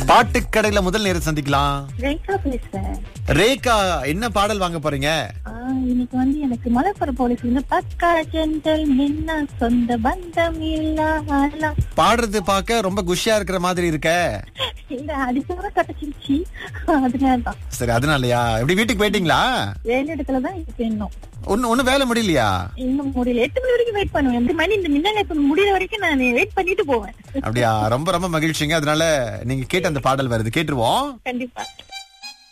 பாட்டுக்கடையில முதல் நேரம் சந்திக்கலாம் ரேகா பேசுறேன் ரேகா என்ன பாடல் வாங்க போறீங்க ஆ, இன்னைக்கு வந்து எனக்கு மலைப்புற போலீஸ் வந்து பக்கா ஜென்டல் மின்ன சொந்த பந்தம் இல்ல பாடுறது பார்க்க ரொம்ப குஷியா இருக்கிற மாதிரி இருக்க இல்ல அடிச்சவரை கட்டச்சிருச்சு அதனாலதான் சரி அதனாலயா எப்படி வீட்டுக்கு போயிட்டீங்களா வேலை இடத்துலதான் இருக்கு இன்னும் ஒன்னு ஒண்ணு வேலை முடியலையா இன்னும் முடியல எட்டு மணி வரைக்கும் வெயிட் பண்ணுவேன் எட்டு மணி இந்த மின்னல் இப்ப முடியற வரைக்கும் நான் வெயிட் பண்ணிட்டு போவேன் அப்படியா ரொம்ப ரொம்ப மகிழ்ச்சிங்க அதனால நீங்க கேட்ட அந்த பாடல் வருது கேட்டுருவோம் கண்டிப்பா